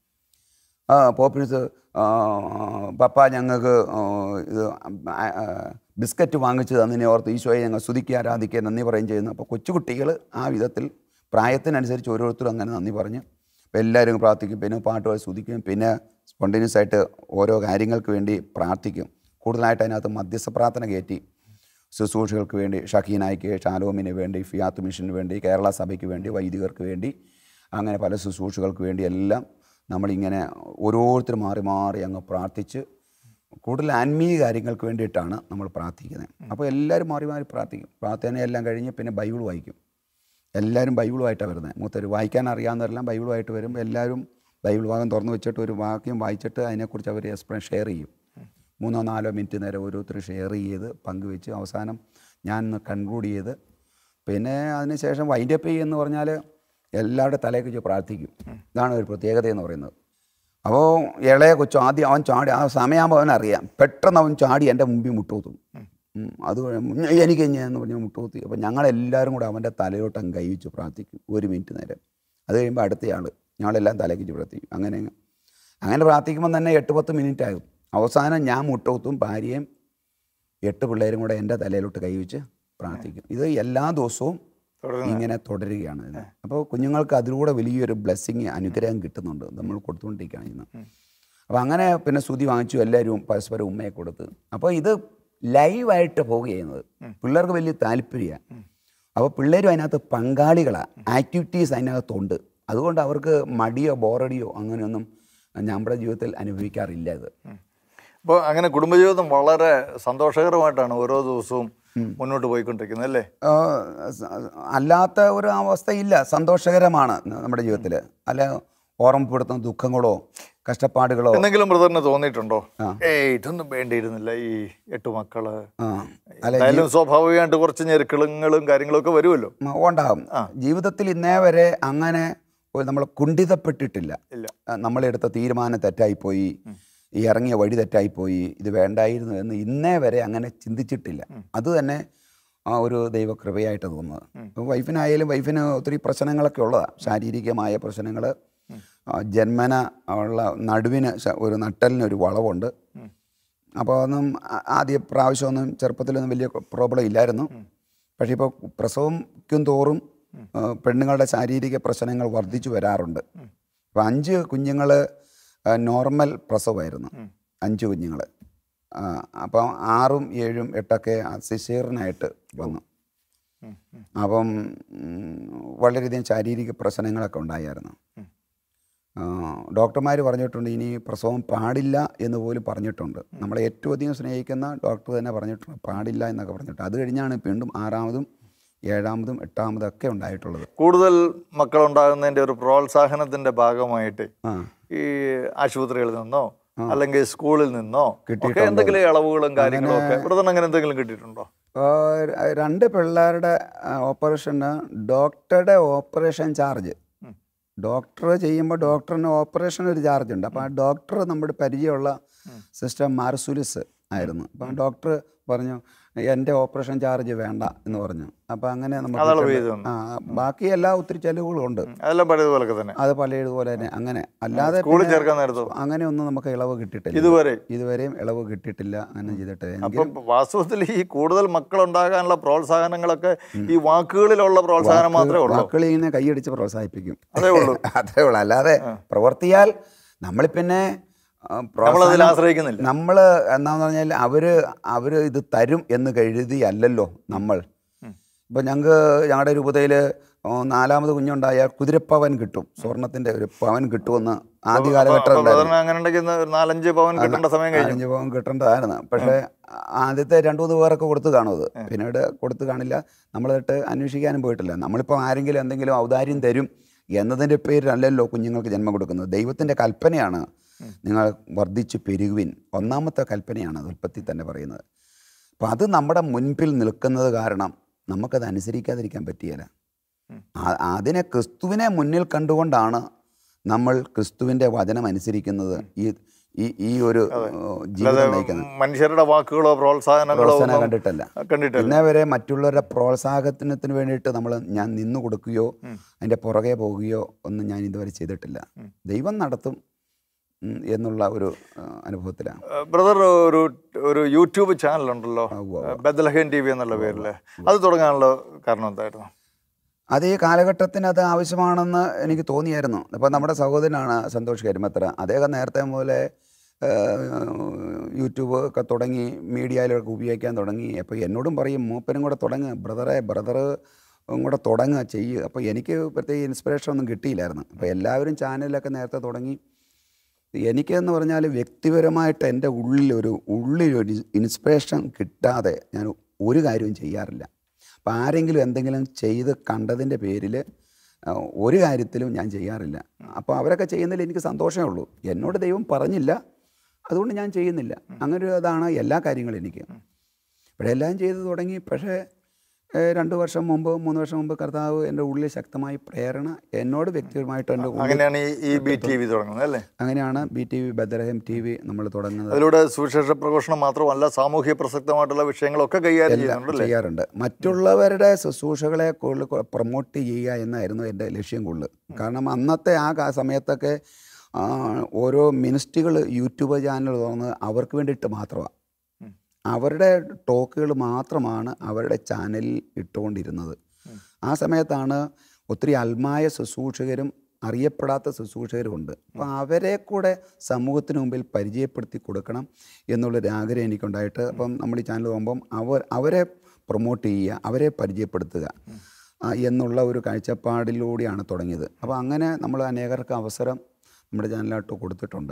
ആ പോപ്പിൻസ് പപ്പ ഞങ്ങൾക്ക് ആ, ഇത് ആ, ആ, ബിസ്ക്കറ്റ് വാങ്ങിച്ചു തന്നതിനെ ഓർത്ത് ഈശോയെ ഞങ്ങൾ സ്തുതിക്കുക ആരാധിക്കുക നന്ദി പറയുകയും ചെയ്യുന്നു അപ്പോൾ കൊച്ചുകുട്ടികൾ ആ വിധത്തിൽ പ്രായത്തിനനുസരിച്ച് ഓരോരുത്തരും അങ്ങനെ നന്ദി പറഞ്ഞ് അപ്പോൾ എല്ലാവരും പ്രാർത്ഥിക്കും പിന്നെ പാട്ട് പാടി സ്തുതിക്കും പിന്നെ സ്പോണ്ടേനിയസ് ആയിട്ട് ഓരോ കാര്യങ്ങൾക്ക് വേണ്ടി പ്രാർത്ഥിക്കും കൂടുതലായിട്ട് അതിനകത്ത് മധ്യസ്ഥ പ്രാർത്ഥന കയറ്റി ശുശ്രൂഷകൾക്ക് വേണ്ടി ഷക്കീനായിക്ക് ഷാലോമിന് വേണ്ടി ഫിയാത്ത് മിഷന് വേണ്ടി കേരള സഭയ്ക്ക് വേണ്ടി വൈദികർക്ക് വേണ്ടി അങ്ങനെ പല ശുശ്രൂഷകൾക്ക് വേണ്ടി എല്ലാം നമ്മളിങ്ങനെ ഓരോരുത്തർ മാറി മാറി അങ്ങ് പ്രാർത്ഥിച്ച് കൂടുതൽ ആത്മീയ കാര്യങ്ങൾക്ക് വേണ്ടിയിട്ടാണ് നമ്മൾ പ്രാർത്ഥിക്കുന്നത് അപ്പോൾ എല്ലാവരും മാറി മാറി പ്രാർത്ഥിക്കും പ്രാർത്ഥന എല്ലാം കഴിഞ്ഞ് പിന്നെ ബൈബിൾ വായിക്കും എല്ലാവരും ബൈബിളുമായിട്ടാണ് വരുന്നത് മൂത്തർ വായിക്കാൻ അറിയാവുന്നവരെല്ലാം ബൈബിളുമായിട്ട് വരും എല്ലാവരും ബൈബിൾ ഭാഗം തുറന്നു വെച്ചിട്ട് ഒരു വാക്യം വായിച്ചിട്ട് അതിനെക്കുറിച്ച് അവർ എക്സ്പ്ലെയിൻ ഷെയർ ചെയ്യും മൂന്നോ നാലോ മിനിറ്റ് നേരം ഓരോരുത്തർ ഷെയർ ചെയ്ത് പങ്കുവെച്ച് അവസാനം ഞാൻ കൺക്ലൂഡ് ചെയ്ത് പിന്നെ അതിനുശേഷം വൈൻഡപ്പ് എന്ന് പറഞ്ഞാൽ എല്ലാവരുടെ തലയ്ക്ക് വെച്ച് പ്രാർത്ഥിക്കും ഇതാണ് ഒരു പ്രത്യേകത എന്ന് പറയുന്നത് അപ്പോൾ ഇളയ കൊച്ചു ആദ്യം അവൻ ചാടി ആ സമയമാകുമ്പോൾ അവനറിയാം പെട്ടെന്ന് അവൻ ചാടി എൻ്റെ മുമ്പിൽ മുട്ടുകുത്തും ഉം, അത് കഴിഞ്ഞ് എനിക്ക് ഞാൻ എന്ന് പറഞ്ഞ് മുട്ടുകുത്തി അപ്പോൾ ഞങ്ങളെല്ലാവരും കൂടെ അവൻ്റെ തലയോട്ട് അങ്ങ് കൈ വെച്ച് പ്രാർത്ഥിക്കും ഒരു മിനിറ്റ് നേരം അത് കഴിയുമ്പോൾ അടുത്തയാൾ ഞങ്ങളെല്ലാം തലയ്ക്ക് വെച്ച് പ്രാർത്ഥിക്കും അങ്ങനെ അങ്ങ്. അങ്ങനെ പ്രാർത്ഥിക്കുമ്പോൾ തന്നെ എട്ട് പത്ത് മിനിറ്റ് ആകും അവസാനം ഞാൻ മുട്ടുകുത്തും ഭാര്യയും എട്ട് പിള്ളേരും കൂടെ എൻ്റെ തലയിലോട്ട് കൈവച്ച് പ്രാർത്ഥിക്കും ഇത് എല്ലാ ദിവസവും ഇങ്ങനെ തുടരുകയാണ് ഇത്. അപ്പോൾ കുഞ്ഞുങ്ങൾക്ക് അതിലൂടെ വലിയൊരു ബ്ലെസ്സിങ് അനുഗ്രഹം കിട്ടുന്നുണ്ട് നമ്മൾ കൊടുത്തുകൊണ്ടിരിക്കുകയാണ് ഇന്ന് അപ്പോൾ അങ്ങനെ പിന്നെ സ്തുതി വാങ്ങിച്ചു എല്ലാവരും പരസ്പരം ഉമ്മയെ കൊടുത്ത് അപ്പോൾ ഇത് ലൈവായിട്ട് പോവുക ചെയ്യുന്നത് പിള്ളേർക്ക് വലിയ താല്പര്യമാണ് അപ്പോൾ പിള്ളേരും അതിനകത്ത് പങ്കാളികളാണ് ആക്ടിവിറ്റീസ് അതിനകത്തുണ്ട് അതുകൊണ്ട് അവർക്ക് മടിയോ ബോറടിയോ അങ്ങനെയൊന്നും നമ്മുടെ ജീവിതത്തിൽ അനുഭവിക്കാറില്ല ഇത് അപ്പോൾ അങ്ങനെ കുടുംബജീവിതം വളരെ സന്തോഷകരമായിട്ടാണ് ഓരോ ദിവസവും മുന്നോട്ട് പോയിക്കൊണ്ടിരിക്കുന്നത് അല്ലേ ആ, സ- അല്ലാത്ത ഒരു അവസ്ഥയില്ല സന്തോഷകരമാണ് നമ്മുടെ ജീവിതത്തിൽ അല്ല ഓർമ്മപ്പെടുത്തുന്ന ദുഃഖങ്ങളോ കഷ്ടപ്പാടുകളോ എന്തെങ്കിലും ബ്രദറിന് തോന്നിയിട്ടുണ്ടോ ആ. ഏയ് ഇതൊന്നും വേണ്ടിയിരുന്നില്ല ഈ എട്ട് മക്കള് ആ, അല്ല എന്തായാലും സ്വാഭാവികമായിട്ട് കുറച്ച് ഞെരുക്കളങ്ങളും കാര്യങ്ങളും ഒക്കെ വരുമല്ലോ ഉം, ഉണ്ടാകും ജീവിതത്തിൽ ഇന്നേ വരെ അങ്ങനെ നമ്മൾ കുണ്ഠിതപ്പെട്ടിട്ടില്ല ഇല്ല ആ, നമ്മളെടുത്ത തീരുമാനം തെറ്റായിപ്പോയി ഈ ഇറങ്ങിയ വഴി തെറ്റായിപ്പോയി ഇത് വേണ്ടായിരുന്നു എന്ന് ഇന്നേ വരെ അങ്ങനെ ചിന്തിച്ചിട്ടില്ല അത് തന്നെ ആ ഒരു ദൈവകൃപയായിട്ട് തോന്നുന്നത് അപ്പോൾ വൈഫിനായാലും വൈഫിന് ഒത്തിരി പ്രശ്നങ്ങളൊക്കെ ഉള്ളതാണ് ശാരീരികമായ പ്രശ്നങ്ങൾ ജന്മന ഉള്ള നടുവിന് ശ- ഒരു നട്ടലിന് ഒരു വളവുണ്ട് അപ്പോൾ ഒന്നും ആ- ആദ്യ പ്രാവശ്യമൊന്നും ചെറുപ്പത്തിലൊന്നും വലിയ പ്രോബ്ലം ഇല്ലായിരുന്നു പക്ഷേ ഇപ്പോൾ പ്രസവം തോറും ആ, പെണ്ണുങ്ങളുടെ ശാരീരിക പ്രശ്നങ്ങൾ വർദ്ധിച്ചു വരാറുണ്ട് അപ്പോൾ അഞ്ച് കുഞ്ഞുങ്ങൾ നോർമൽ പ്രസവമായിരുന്നു അഞ്ച് കുഞ്ഞുങ്ങൾ അപ്പം ആറും ഏഴും എട്ടൊക്കെ സിസേറിനായിട്ട് വന്നു അപ്പം ഉം, വളരെയധികം ശാരീരിക പ്രശ്നങ്ങളൊക്കെ ഉണ്ടായിരുന്നു ഡോക്ടർമാർ പറഞ്ഞിട്ടുണ്ട് ഇനി പ്രസവം പാടില്ല എന്ന് പോലും പറഞ്ഞിട്ടുണ്ട് നമ്മളെ ഏറ്റവും അധികം സ്നേഹിക്കുന്ന ഡോക്ടർ തന്നെ പറഞ്ഞിട്ടുണ്ട് പാടില്ല എന്നൊക്കെ പറഞ്ഞിട്ട് അത് കഴിഞ്ഞാണ് വീണ്ടും ആറാമതും ഏഴാമതും എട്ടാമതും ഒക്കെ ഉണ്ടായിട്ടുള്ളത് കൂടുതൽ മക്കളുണ്ടാകുന്നതിന്റെ ഒരു പ്രോത്സാഹനത്തിന്റെ ഭാഗമായിട്ട് ആ ഈ ആശുപത്രികളിൽ നിന്നോ അല്ലെങ്കിൽ സ്കൂളിൽ നിന്നോ ഒക്കെ കിട്ടിയിട്ടുണ്ടോ? എന്തെങ്കിലും ഇളവുകളും കാര്യങ്ങളും ഒക്കെ ബ്രദറിന് അങ്ങനെ എന്തെങ്കിലും കിട്ടിയിട്ടുണ്ടോ ആ, ര- രണ്ട് പിള്ളേരുടെ ഓപ്പറേഷന് ഡോക്ടറുടെ ഓപ്പറേഷൻ ചാർജ് ഡോക്ടർ ചെയ്യുമ്പോൾ ഡോക്ടറിന് ഓപ്പറേഷൻ ഒരു ചാർജ് ഉണ്ട് അപ്പോൾ ആ ഡോക്ടർ നമ്മുടെ പരിചയമുള്ള സിസ്റ്റർ മാർസുലിസ് ആയിരുന്നു അപ്പം ഡോക്ടർ പറഞ്ഞു എൻ്റെ ഓപ്പറേഷൻ ചാർജ് വേണ്ട എന്ന് പറഞ്ഞു അപ്പോൾ അങ്ങനെ അതളവ് നമുക്ക് ചെയ്ത് തന്നു. ആ ബാക്കി എല്ലാ ഒത്തിരി ചെലവുകളുണ്ട് അതെല്ലാം പഴയതുപോലൊക്കെ തന്നെ അത് പലതുപോലെ തന്നെ അങ്ങനെ അല്ലാതെ സ്കൂളിൽ പിന്നെ ചേർക്കാൻ നേരത്തോ അങ്ങനെയൊന്നും നമുക്ക് ഇളവ് കിട്ടിയിട്ടില്ല ഇതുവരെ ഇതുവരെയും ഇളവ് കിട്ടിയിട്ടില്ല അങ്ങനെ ചെയ്തിട്ട് അപ്പം വാസ്തവത്തിൽ ഈ കൂടുതൽ മക്കളുണ്ടാകാനുള്ള പ്രോത്സാഹനങ്ങളൊക്കെ ഈ വാക്കുകളിലുള്ള പ്രോത്സാഹനം മാത്രമേ ഉള്ളൂ വാക്കുകളിൽ ഇങ്ങനെ കൈയടിച്ച് പ്രോത്സാഹിപ്പിക്കും അതേ ഉള്ളൂ അതേ ഉള്ളൂ അല്ലാതെ പ്രവർത്തിയാൽ നമ്മൾ പിന്നെ നമ്മളതിൽ ആശ്രയിക്കുന്നില്ല നമ്മൾ എന്താന്ന് പറഞ്ഞാൽ അവര് അവര് ഇത് തരും എന്ന് കരുതിയല്ലല്ലോ നമ്മൾ ഇപ്പം ഞങ്ങൾക്ക് ഞങ്ങളുടെ രൂപതയിൽ നാലാമത് കുഞ്ഞുണ്ടായാൽ കുതിരപ്പവൻ കിട്ടും സ്വർണത്തിന്റെ ഒരു പവൻ കിട്ടുമെന്ന് ആദ്യ കാലഘട്ടം ഉണ്ടായിരുന്നു ബ്രദറിന് അങ്ങനെ ഉണ്ടെങ്കിൽ ഇന്ന് ഒരു നാലഞ്ച് പവൻ കിട്ടേണ്ട സമയം കഴിഞ്ഞു അഞ്ച് പവൻ കിട്ടേണ്ടതായിരുന്നു പക്ഷേ ആദ്യത്തെ രണ്ടു മൂന്ന് പേരൊക്കെ കൊടുത്ത് കാണും അത് പിന്നീട് കൊടുത്ത് കാണില്ല നമ്മളിട്ട് അന്വേഷിക്കാനും പോയിട്ടില്ല നമ്മളിപ്പോൾ ആരെങ്കിലും എന്തെങ്കിലും ഔദാര്യം തരും എന്നതിൻ്റെ പേരിലല്ലല്ലോ കുഞ്ഞുങ്ങൾക്ക് ജന്മം കൊടുക്കുന്നത് ദൈവത്തിൻ്റെ കൽപ്പനയാണ് നിങ്ങൾ വർദ്ധിച്ച് പെരുകുവിൻ ഒന്നാമത്തെ കൽപ്പനയാണ് അത് ഉൽപ്പത്തി തന്നെ പറയുന്നത് അപ്പം അത് നമ്മുടെ മുൻപിൽ നിൽക്കുന്നത് കാരണം നമുക്കത് അനുസരിക്കാതിരിക്കാൻ പറ്റിയല്ല ആ- അതിനെ ക്രിസ്തുവിനെ മുന്നിൽ കണ്ടുകൊണ്ടാണ് നമ്മൾ ക്രിസ്തുവിൻ്റെ വചനം അനുസരിക്കുന്നത് ഈ ഈ ഈ ഒരു ഏഹ്, ജീവിതം നയിക്കുന്നത് മനുഷ്യരുടെ വാക്കുകളോ പ്രോത്സാഹനങ്ങളോ പ്രോത്സാഹനം ഒന്നും കണ്ടിട്ടല്ല കണ്ടിട്ടില്ല ഇന്നേ വരെ മറ്റുള്ളവരുടെ പ്രോത്സാഹനത്തിന് വേണ്ടിയിട്ട് നമ്മൾ ഞാൻ നിന്നു കൊടുക്കുകയോ അതിൻ്റെ പുറകെ പോവുകയോ ഒന്നും ഞാൻ ഇതുവരെ ചെയ്തിട്ടില്ല ദൈവം നടത്തും ഉം, എന്നുള്ള ഒരു ഏഹ്, അനുഭവത്തിലാണ് ബ്രദർ ഒരു ഒരു യൂട്യൂബ് ചാനൽ ഉണ്ടല്ലോ ആ, ഉവ്വ് ബദലഹൻ ടി വി എന്നുള്ള പേരിൽ അത് തുടങ്ങാനുള്ള കാരണം എന്തായിരുന്നു അത് ഈ കാലഘട്ടത്തിന് അത് ആവശ്യമാണെന്ന് എനിക്ക് തോന്നിയായിരുന്നു അപ്പോൾ നമ്മുടെ സഹോദരനാണ് സന്തോഷ് കരിമത്ര അദ്ദേഹം നേരത്തെ മുതലേ ഏഹ്, യൂട്യൂബ് ഒക്കെ തുടങ്ങി മീഡിയയിലൊക്കെ ഉപയോഗിക്കാൻ തുടങ്ങി അപ്പോൾ എന്നോടും പറയും മൂപ്പനും കൂടെ തുടങ്ങുക ബ്രദറെ ബ്രദർ കൂടെ തുടങ്ങുക ചെയ്യുക അപ്പോൾ എനിക്ക് പ്രത്യേക ഇൻസ്പിറേഷൻ ഒന്നും കിട്ടിയില്ലായിരുന്നു അപ്പോൾ എല്ലാവരും ചാനലൊക്കെ നേരത്തെ തുടങ്ങി എനിക്കെന്ന് പറഞ്ഞാൽ വ്യക്തിപരമായിട്ട് എൻ്റെ ഉള്ളിലൊരു ഉള്ളിലൊരു ഇൻസ്പിറേഷൻ കിട്ടാതെ ഞാൻ ഒരു കാര്യവും ചെയ്യാറില്ല അപ്പം ആരെങ്കിലും എന്തെങ്കിലും ചെയ്ത് കണ്ടതിൻ്റെ പേരിൽ ഒരു കാര്യത്തിലും ഞാൻ ചെയ്യാറില്ല അപ്പോൾ അവരൊക്കെ ചെയ്യുന്നതിൽ എനിക്ക് സന്തോഷമേ ഉള്ളൂ എന്നോട് ദൈവം പറഞ്ഞില്ല അതുകൊണ്ട് ഞാൻ ചെയ്യുന്നില്ല അങ്ങനെ ഒരു ഇതാണ് എല്ലാ കാര്യങ്ങളും എനിക്ക് ഇവിടെ എല്ലാം ചെയ്ത് തുടങ്ങി പക്ഷേ ഏഹ്, രണ്ട് വർഷം മുമ്പ് മൂന്ന് വർഷം മുമ്പ് കർത്താവ് എൻ്റെ ഉള്ളിൽ ശക്തമായി പ്രേരണ എന്നോട് വ്യക്തിപരമായിട്ട് എൻ്റെ ഉള്ളിൽ അങ്ങനെയാണ് ഈ ഈ ബി ടി വി തുടങ്ങുന്നത് അല്ലേ അങ്ങനെയാണ് ബി ടി വി ബദ്രഹം ടി വി നമ്മൾ തുടങ്ങുന്നത് അതിലൂടെ സുവിശേഷ പ്രഘോഷണം മാത്രമല്ല സാമൂഹ്യ പ്രസക്തമായിട്ടുള്ള വിഷയങ്ങളൊക്കെ കൈകാര്യം ചെയ്യുന്നുണ്ടല്ലേ ചെയ്യാറുണ്ട് മറ്റുള്ളവരുടെ ശുശ്രൂഷകളെ കൂടുതൽ പ്രൊമോട്ട് ചെയ്യുക എന്നായിരുന്നു എൻ്റെ ലക്ഷ്യം കൂടുതൽ കാരണം അന്നത്തെ ആ കാ- സമയത്തൊക്കെ ആ, ഓരോ മിനിസ്ട്രികൾ യൂട്യൂബ് ചാനൽ തുറന്ന് അവർക്ക് വേണ്ടിയിട്ട് മാത്രമാണ് ഉം. അവരുടെ ടോക്കുകൾ മാത്രമാണ് അവരുടെ ചാനലിൽ ഇട്ടുകൊണ്ടിരുന്നത് ആ സമയത്താണ് ഒത്തിരി അൽമായ ശുശ്രൂഷകരും അറിയപ്പെടാത്ത ശുശ്രൂഷകരുമുണ്ട് അപ്പോൾ അവരെ കൂടെ സമൂഹത്തിന് മുമ്പിൽ പരിചയപ്പെടുത്തി കൊടുക്കണം എന്നുള്ളൊരു ആഗ്രഹം എനിക്കുണ്ടായിട്ട് അപ്പം നമ്മൾ ഈ ചാനൽ പോകുമ്പം അവർ അവരെ പ്രൊമോട്ട് ചെയ്യുക അവരെ പരിചയപ്പെടുത്തുക ആ, എന്നുള്ള ഒരു കാഴ്ചപ്പാടിലൂടെയാണ് തുടങ്ങിയത് അപ്പോൾ അങ്ങനെ നമ്മൾ അനേകർക്ക് അവസരം നമ്മുടെ ചാനലിലോട്ട് കൊടുത്തിട്ടുണ്ട്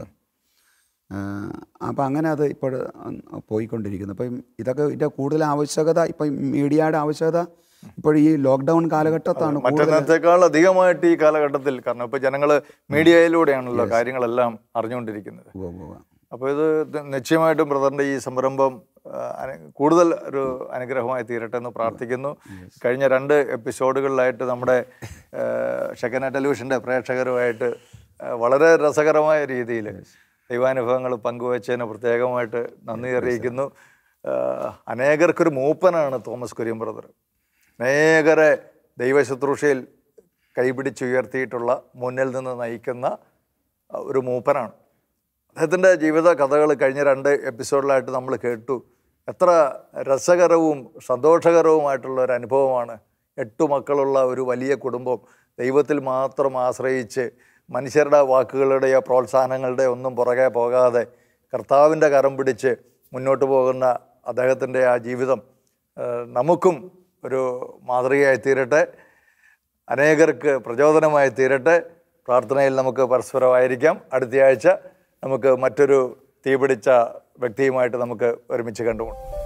അപ്പോൾ അങ്ങനെ അത് ഇപ്പോൾ പോയിക്കൊണ്ടിരിക്കുന്നു അപ്പം ഇതൊക്കെ ഇതിൻ്റെ കൂടുതൽ ആവശ്യകത ഇപ്പം മീഡിയയുടെ ആവശ്യകത ഇപ്പോൾ ഈ ലോക്ക്ഡൗൺ കാലഘട്ടത്താണ് കൂടുതൽ മറ്റന്നത്തേക്കാൾ അധികമായിട്ട് ഈ കാലഘട്ടത്തിൽ കാരണം ഇപ്പൊ ജനങ്ങള് മീഡിയയിലൂടെയാണല്ലോ കാര്യങ്ങളെല്ലാം അറിഞ്ഞുകൊണ്ടിരിക്കുന്നത് ഉവ്വ് ഉവ്വ്. അപ്പോൾ ഇത് ത- നിശ്ചയമായിട്ടും ബ്രദറിന്റെ ഈ സംരംഭം ആ, അന- കൂടുതൽ ഒരു അനുഗ്രഹമായി തീരട്ടെ എന്ന് പ്രാർത്ഥിക്കുന്നു കഴിഞ്ഞ രണ്ട് എപ്പിസോഡുകളിലായിട്ട് നമ്മുടെ ഷെക്കന ടെലിവിഷന്റെ പ്രേക്ഷകരുമായിട്ട് ആ, വളരെ രസകരമായ രീതിയിൽ ദൈവാനുഭവങ്ങൾ പങ്കുവച്ചതിന് പ്രത്യേകമായിട്ട് നന്ദി അറിയിക്കുന്നു ആ, അനേകർക്കൊരു മൂപ്പനാണ് തോമസ് കുര്യൻ ബ്രദർ അനേകരെ ദൈവശുശ്രൂഷയിൽ കൈപിടിച്ചുയർത്തിയിട്ടുള്ള മുന്നിൽ നിന്ന് നയിക്കുന്ന ആ, ഒരു മൂപ്പനാണ് അദ്ദേഹത്തിൻ്റെ ജീവിത കഥകൾ കഴിഞ്ഞ രണ്ട് എപ്പിസോഡിലായിട്ട് നമ്മൾ കേട്ടു എത്ര രസകരവും സന്തോഷകരവുമായിട്ടുള്ള ഒരു അനുഭവമാണ് എട്ടു മക്കളുള്ള ഒരു വലിയ കുടുംബം ദൈവത്തിൽ മാത്രം ആശ്രയിച്ച് മനുഷ്യരുടെ വാക്കുകളുടെയോ പ്രോത്സാഹനങ്ങളുടെയോ ഒന്നും പുറകെ പോകാതെ കർത്താവിൻ്റെ കരം പിടിച്ച് മുന്നോട്ട് പോകുന്ന അദ്ദേഹത്തിൻ്റെ ആ ജീവിതം ആ, നമുക്കും ഒരു മാതൃകയായി തീരട്ടെ അനേകർക്ക് പ്രചോദനമായി തീരട്ടെ പ്രാർത്ഥനയിൽ നമുക്ക് പരസ്പരമായിരിക്കാം അടുത്തയാഴ്ച നമുക്ക് മറ്റൊരു തീപിടിച്ച വ്യക്തിയുമായിട്ട് നമുക്ക് ഒരുമിച്ച് കണ്ടുമുട്ടാം